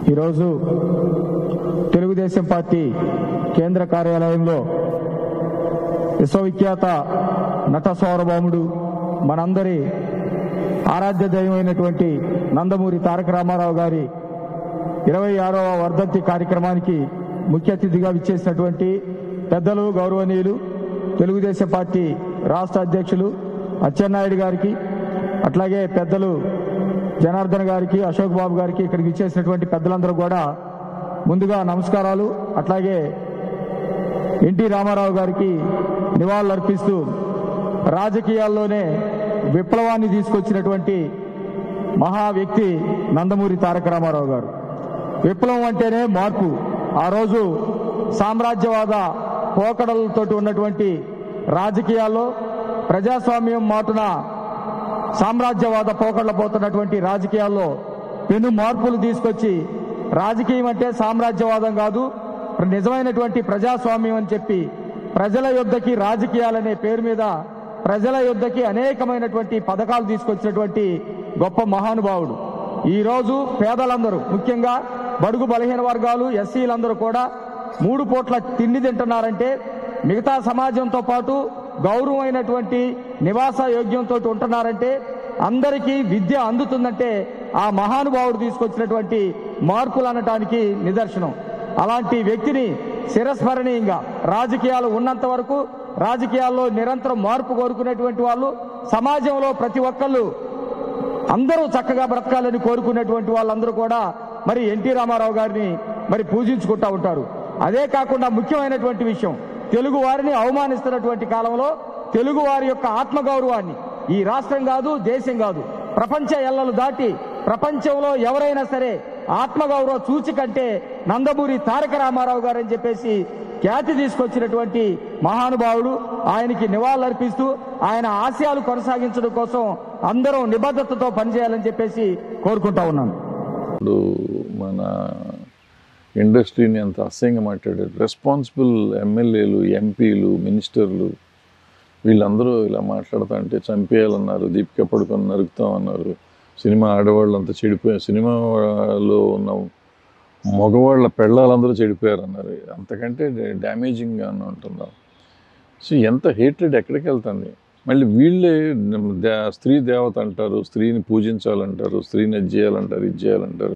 ఈరోజు తెలుగుదేశం పార్టీ కేంద్ర కార్యాలయంలో విశ్వవిఖ్యాత నట సౌరభాముడు మనందరి ఆరాధ్య దైవమైనటువంటి నందమూరి తారక రామారావు గారి ఇరవై ఆరవ వర్ధంతి కార్యక్రమానికి ముఖ్య అతిథిగా విచ్చేసినటువంటి పెద్దలు గౌరవనీయులు తెలుగుదేశం పార్టీ రాష్ట్ర అధ్యక్షులు అచ్చెన్నాయుడు గారికి అట్లాగే పెద్దలు జనార్దన్ గారికి అశోక్ బాబు గారికి ఇక్కడికి విచ్చేసినటువంటి పెద్దలందరూ కూడా ముందుగా నమస్కారాలు అట్లాగే ఎన్టీ రామారావు గారికి నివాళులర్పిస్తూ రాజకీయాల్లోనే విప్లవాన్ని తీసుకొచ్చినటువంటి మహా వ్యక్తి నందమూరి తారక రామారావు గారు విప్లవం అంటేనే మార్పు ఆ రోజు సామ్రాజ్యవాద పోకడలతో ఉన్నటువంటి రాజకీయాల్లో ప్రజాస్వామ్యం మాటున సామ్రాజ్యవాద పోకడలు పోతున్నటువంటి రాజకీయాల్లో పెను మార్పులు తీసుకొచ్చి రాజకీయం అంటే సామ్రాజ్యవాదం కాదు నిజమైనటువంటి ప్రజాస్వామ్యం అని చెప్పి ప్రజల యుద్ధకి రాజకీయాలనే పేరు మీద ప్రజల యుద్ధకి అనేకమైనటువంటి పథకాలు తీసుకొచ్చినటువంటి గొప్ప మహానుభావుడు ఈ రోజు పేదలందరూ ముఖ్యంగా బడుగు బలహీన వర్గాలు ఎస్సీలందరూ కూడా మూడు పూట్ల తిండి తింటున్నారంటే మిగతా సమాజంతో పాటు గౌరవమైనటువంటి నివాస యోగ్యంతో ఉంటున్నారంటే అందరికీ విద్య అందుతుందంటే ఆ మహానుభావుడు తీసుకొచ్చినటువంటి మార్పులు అనటానికి నిదర్శనం అలాంటి వ్యక్తిని శిరస్మరణీయంగా రాజకీయాలు ఉన్నంత వరకు రాజకీయాల్లో నిరంతరం మార్పు కోరుకునేటువంటి వాళ్ళు సమాజంలో ప్రతి ఒక్కళ్ళు అందరూ చక్కగా బ్రతకాలని కోరుకునేటువంటి వాళ్ళందరూ కూడా మరి ఎన్టీ రామారావు గారిని మరి పూజించుకుంటా ఉంటారు అదే కాకుండా ముఖ్యమైనటువంటి విషయం తెలుగు వారిని అవమానిస్తున్నటువంటి కాలంలో తెలుగు వారి యొక్క ఆత్మగౌరవాన్ని ఈ రాష్ట్రం కాదు దేశం కాదు ప్రపంచ ఎల్లలు దాటి ప్రపంచంలో ఎవరైనా సరే ఆత్మగౌరవ సూచికంటే నందమూరి తారక రామారావు గారు అని చెప్పేసి ఖ్యాతి తీసుకొచ్చినటువంటి మహానుభావుడు ఆయనకి నివాళులర్పిస్తూ ఆయన ఆశయాలు కొనసాగించడం కోసం అందరం నిబద్ధతతో పనిచేయాలని చెప్పేసి కోరుకుంటా ఉన్నాను ఇప్పుడు మన ఇండస్ట్రీని అంత అసహ్యంగా మాట్లాడారు రెస్పాన్సిబుల్ ఎమ్మెల్యేలు ఎంపీలు మినిస్టర్లు వీళ్ళందరూ ఇలా మాట్లాడుతా అంటే చంపేయాలన్నారు దీపిక పడుకొని నరుకుతామన్నారు సినిమా ఆడవాళ్ళు అంతా చెడిపోయారు సినిమాలో ఉన్న మగవాళ్ళ పెళ్ళాలందరూ చెడిపోయారు అన్నారు అంతకంటే డ్యామేజింగ్గా ఉంటున్నాం సో ఎంత హేట్రెడ్ ఎక్కడికి వెళ్తుంది మళ్ళీ వీళ్ళే దే- స్త్రీ దేవత అంటారు స్త్రీని పూజించాలంటారు స్త్రీని అది చేయాలంటారు ఇది చేయాలంటారు